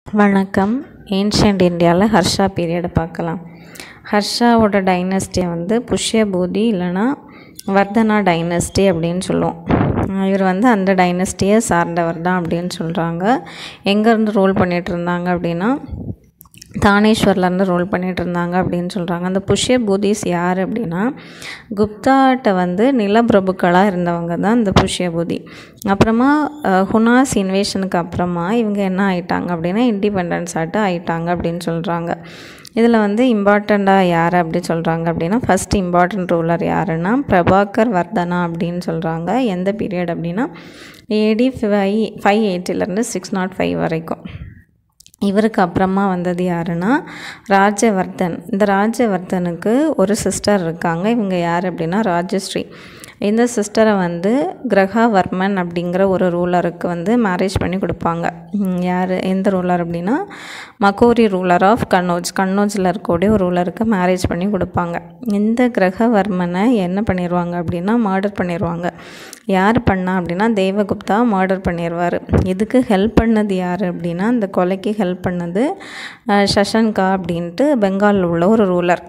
வணக்கம் ஏன்ஷியன்ட் இந்தியாவில் ஹர்ஷா பீரியடை பார்க்கலாம் ஹர்ஷாவோட டைனஸ்டியை வந்து புஷ்யபூதி இல்லைன்னா வர்தனா டைனஸ்டி அப்படின்னு சொல்லுவோம் இவர் வந்து அந்த டைனஸ்டியை சார்ந்தவர் தான் அப்படின்னு சொல்கிறாங்க எங்கேருந்து ரூல் பண்ணிகிட்டு இருந்தாங்க அப்படின்னா தானேஸ்வர்லேருந்து ரோல் பண்ணிகிட்டு இருந்தாங்க அப்படின்னு சொல்கிறாங்க அந்த புஷ்ய பூதிஸ் யார் அப்படின்னா குப்தாட்ட வந்து நிலப்பிரபுக்களாக இருந்தவங்க தான் இந்த புஷ்ய பூதி அப்புறமா ஹுனாஸ் இன்வேஷனுக்கு அப்புறமா இவங்க என்ன ஆயிட்டாங்க அப்படின்னா இண்டிபெண்டன்ஸ் ஆட்டு ஆயிட்டாங்க அப்படின்னு சொல்கிறாங்க இதில் வந்து இம்பார்ட்டண்ட்டாக யார் அப்படி சொல்கிறாங்க அப்படின்னா ஃபஸ்ட் இம்பார்ட்டண்ட் ரூலர் யாருன்னா பிரபாகர் வர்தனா அப்படின்னு சொல்கிறாங்க எந்த பீரியட் அப்படின்னா ஏடி ஃபைவ் ஃபைவ் எயிட்டிலேருந்து சிக்ஸ் நாட் ஃபைவ் வரைக்கும் இவருக்கு அப்புறமா வந்தது யாருன்னா ராஜவர்தன் இந்த ராஜவர்தனுக்கு ஒரு சிஸ்டர் இருக்காங்க இவங்க யார் அப்படின்னா ராஜஸ்ரீ இந்த சிஸ்டரை வந்து கிரகாவர்மன் அப்படிங்கிற ஒரு ரூலருக்கு வந்து மேரேஜ் பண்ணி கொடுப்பாங்க யார் எந்த ரூலர் அப்படின்னா மகோரி ரூலர் ஆஃப் கன்னோஜ் கன்னோஜில் இருக்கக்கூடிய ஒரு ரூலருக்கு மேரேஜ் பண்ணி கொடுப்பாங்க இந்த கிரகவர்மனை என்ன பண்ணிடுவாங்க அப்படின்னா மர்டர் பண்ணிடுவாங்க யார் பண்ணா அப்படின்னா தேவகுப்தா மர்டர் பண்ணிடுவார் இதுக்கு ஹெல்ப் பண்ணது யார் அப்படின்னா இந்த கொலைக்கு ஹெல்ப் பண்ணது சஷன்கா அப்படின்ட்டு பெங்காலில் உள்ள ஒரு ரூலர்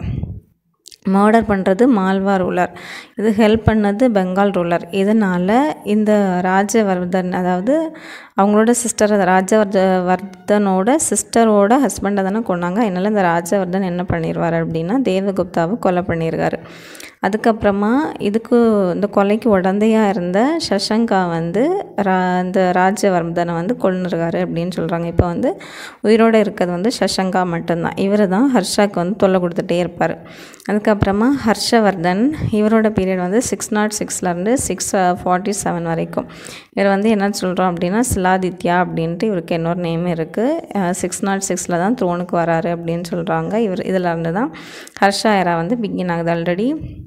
மர்டர் பண்ணுறது மால்வா ரூலர் இது ஹெல்ப் பண்ணது பெங்கால் ரூலர் இதனால் இந்த ராஜவர்தன் அதாவது அவங்களோட சிஸ்டர் ராஜவர்த வர்தனோட சிஸ்டரோட ஹஸ்பண்டை தானே கொண்டாங்க அதனால் இந்த ராஜவர்தன் என்ன பண்ணிடுவார் அப்படின்னா தேவகுப்தாவை கொலை பண்ணியிருக்காரு அதுக்கப்புறமா இதுக்கு இந்த கொலைக்கு உடந்தையாக இருந்த சஷங்கா வந்து ரா இந்த ராஜவர்தனை வந்து கொண்டுருக்காரு அப்படின்னு சொல்கிறாங்க இப்போ வந்து உயிரோடு இருக்கிறது வந்து சஷங்கா மட்டும்தான் இவர் தான் ஹர்ஷாக்கு வந்து தொல்லை கொடுத்துட்டே இருப்பார் அதுக்கப்புறமா ஹர்ஷவர்தன் இவரோட பீரியட் வந்து சிக்ஸ் நாட் சிக்ஸ்லேருந்து சிக்ஸ் ஃபார்ட்டி செவன் வரைக்கும் இவர் வந்து என்ன சொல்கிறோம் அப்படின்னா சிலாதித்யா அப்படின்ட்டு இவருக்கு இன்னொரு நேம் இருக்குது சிக்ஸ் நாட் சிக்ஸில் தான் த்ரோனுக்கு வராரு அப்படின்னு சொல்கிறாங்க இவர் இதில் இருந்து தான் ஹர்ஷா எரா வந்து பிகின் ஆகுது ஆல்ரெடி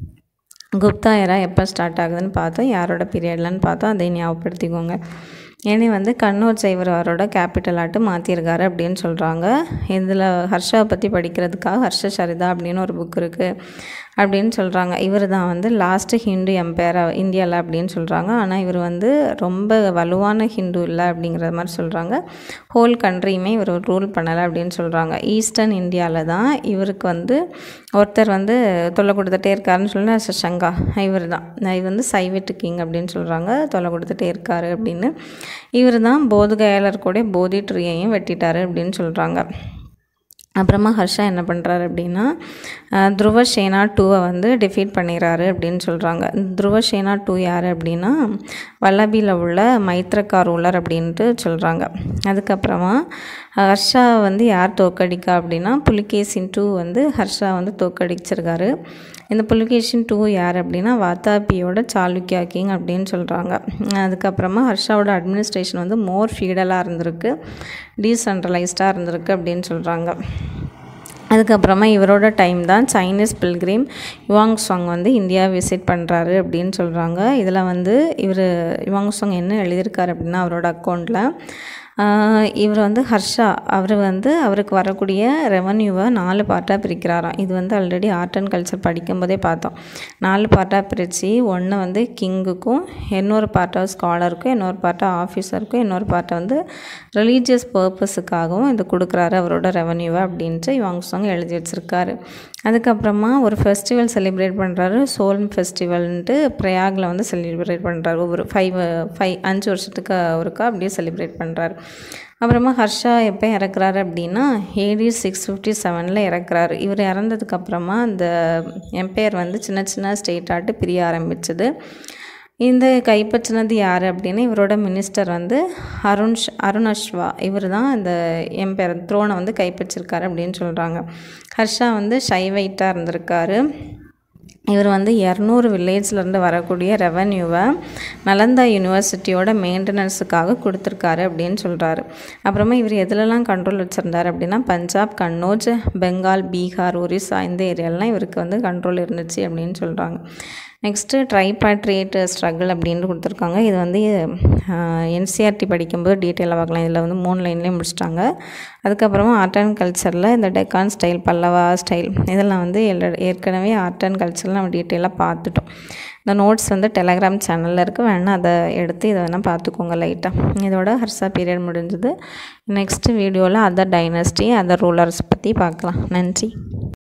குப்தா எரா எப்போ ஸ்டார்ட் ஆகுதுன்னு பார்த்தோம் யாரோட பீரியட்லன்னு பார்த்தோம் அதை ஞாபகப்படுத்திக்கோங்க ஏன்னே வந்து கண்ணூர் சைவர் அவரோட கேபிட்டல் ஆட்டு மாற்றிருக்காரு அப்படின்னு சொல்கிறாங்க இதில் ஹர்ஷாவை பற்றி படிக்கிறதுக்காக ஹர்ஷ சரிதா அப்படின்னு ஒரு புக் இருக்குது அப்படின்னு சொல்கிறாங்க இவர் தான் வந்து லாஸ்ட்டு ஹிந்து எம்பையர் இந்தியாவில் அப்படின்னு சொல்கிறாங்க ஆனால் இவர் வந்து ரொம்ப வலுவான ஹிந்து இல்லை அப்படிங்கிற மாதிரி சொல்கிறாங்க ஹோல் கண்ட்ரியுமே இவர் ரூல் பண்ணலை அப்படின்னு சொல்கிறாங்க ஈஸ்டர்ன் இந்தியாவில் தான் இவருக்கு வந்து ஒருத்தர் வந்து தொல்லை கொடுத்துட்டே இருக்காருன்னு சொல்லி சஷங்கா இவர் தான் இவர் வந்து சைவெட்டு கிங் அப்படின்னு சொல்கிறாங்க தொல்லை கொடுத்துட்டே இருக்காரு அப்படின்னு இவர் தான் போதுகையால் இருக்கக்கூடிய போதி ட்ரீயையும் வெட்டிட்டாரு அப்படின்னு சொல்கிறாங்க அப்புறமா ஹர்ஷா என்ன பண்ணுறாரு அப்படின்னா துருவ சேனா டூவை வந்து டிஃபீட் பண்ணிடுறாரு அப்படின்னு சொல்கிறாங்க துருவ சேனா டூ யார் அப்படின்னா வல்லபியில் உள்ள மைத்ரக்கா ரூலர் அப்படின்ட்டு சொல்கிறாங்க அதுக்கப்புறமா ஹர்ஷா வந்து யார் தோக்கடிக்கா அப்படின்னா புலிகேசின் டூ வந்து ஹர்ஷா வந்து தோக்கடிச்சிருக்காரு இந்த புலிகேஷன் டூ யார் அப்படின்னா வாத்தாபியோட சாளுக்கியா கிங் அப்படின்னு சொல்கிறாங்க அதுக்கப்புறமா ஹர்ஷாவோட அட்மினிஸ்ட்ரேஷன் வந்து மோர் ஃபீடலாக இருந்திருக்கு டீசென்ட்ரலைஸ்டாக இருந்திருக்கு அப்படின்னு சொல்கிறாங்க அதுக்கப்புறமா இவரோட டைம் தான் சைனீஸ் பில்கிரிம் யுவாங் சாங் வந்து இந்தியா விசிட் பண்ணுறாரு அப்படின்னு சொல்கிறாங்க இதில் வந்து இவர் யுவாங் சாங் என்ன எழுதியிருக்காரு அப்படின்னா அவரோட அக்கௌண்ட்டில் இவர் வந்து ஹர்ஷா அவர் வந்து அவருக்கு வரக்கூடிய ரெவன்யூவை நாலு பார்ட்டாக பிரிக்கிறாராம் இது வந்து ஆல்ரெடி ஆர்ட் அண்ட் கல்ச்சர் படிக்கும்போதே பார்த்தோம் நாலு பார்ட்டாக பிரித்து ஒன்று வந்து கிங்குக்கும் இன்னொரு பார்ட்டாக ஸ்காலருக்கும் இன்னொரு பார்ட்டாக ஆஃபீஸருக்கும் இன்னொரு பார்ட்டை வந்து ரிலீஜியஸ் பர்பஸுக்காகவும் இது கொடுக்குறாரு அவரோட ரெவன்யூவை அப்படின்ட்டு இவங்க சாங் எழுதி வச்சுருக்காரு அதுக்கப்புறமா ஒரு ஃபெஸ்டிவல் செலிப்ரேட் பண்ணுறாரு சோல்ம் ஃபெஸ்டிவல்ன்ட்டு பிரயாகில் வந்து செலிப்ரேட் பண்ணுறாரு ஒவ்வொரு ஃபைவ் ஃபைவ் அஞ்சு வருஷத்துக்கு ஒருக்கா அப்படியே செலிப்ரேட் பண்ணுறாரு அப்புறமா ஹர்ஷா எப்போ இறக்குறாரு அப்படின்னா ஏடி சிக்ஸ் ஃபிஃப்டி செவனில் இறக்குறாரு இவர் இறந்ததுக்கப்புறமா அந்த எம்பையர் வந்து சின்ன சின்ன ஸ்டேட்டாட்டு பிரிய ஆரம்பிச்சது இந்த கைப்பற்றினது யார் அப்படின்னா இவரோட மினிஸ்டர் வந்து அருண் அருண் அஸ்வா இவர் தான் இந்த எம்பையர் த்ரோனை வந்து கைப்பற்றிருக்காரு அப்படின்னு சொல்கிறாங்க ஹர்ஷா வந்து ஷைவைட்டாக இருந்திருக்காரு இவர் வந்து இரநூறு வில்லேஜ்லேருந்து வரக்கூடிய ரெவன்யூவை நலந்தா யூனிவர்சிட்டியோட மெயின்டெனன்ஸுக்காக கொடுத்துருக்காரு அப்படின்னு சொல்கிறாரு அப்புறமா இவர் எதுலலாம் கண்ட்ரோல் வச்சுருந்தார் அப்படின்னா பஞ்சாப் கன்னோஜ் பெங்கால் பீகார் ஒரிசா இந்த ஏரியாலலாம் இவருக்கு வந்து கண்ட்ரோல் இருந்துச்சு அப்படின்னு சொல்கிறாங்க நெக்ஸ்ட்டு ட்ரைபாட்ரியேட் ஸ்ட்ரகிள் அப்படின்னு கொடுத்துருக்காங்க இது வந்து என்சிஆர்டி படிக்கும்போது டீட்டெயிலாக பார்க்கலாம் இதில் வந்து மூணு லைன்லேயே முடிச்சிட்டாங்க அதுக்கப்புறமா ஆர்ட் அண்ட் கல்ச்சரில் இந்த டெக்கான் ஸ்டைல் பல்லவா ஸ்டைல் இதெல்லாம் வந்து எல்லா ஏற்கனவே ஆர்ட் அண்ட் கல்ச்சரில் அதெல்லாம் நம்ம டீட்டெயிலாக பார்த்துட்டோம் இந்த நோட்ஸ் வந்து டெலகிராம் சேனலில் இருக்குது வேணால் அதை எடுத்து இதை வேணால் பார்த்துக்கோங்க லைட்டாக இதோட ஹர்ஷா பீரியட் முடிஞ்சது நெக்ஸ்ட் வீடியோவில் அதர் டைனஸ்டி அதர் ரூலர்ஸ் பற்றி பார்க்கலாம் நன்றி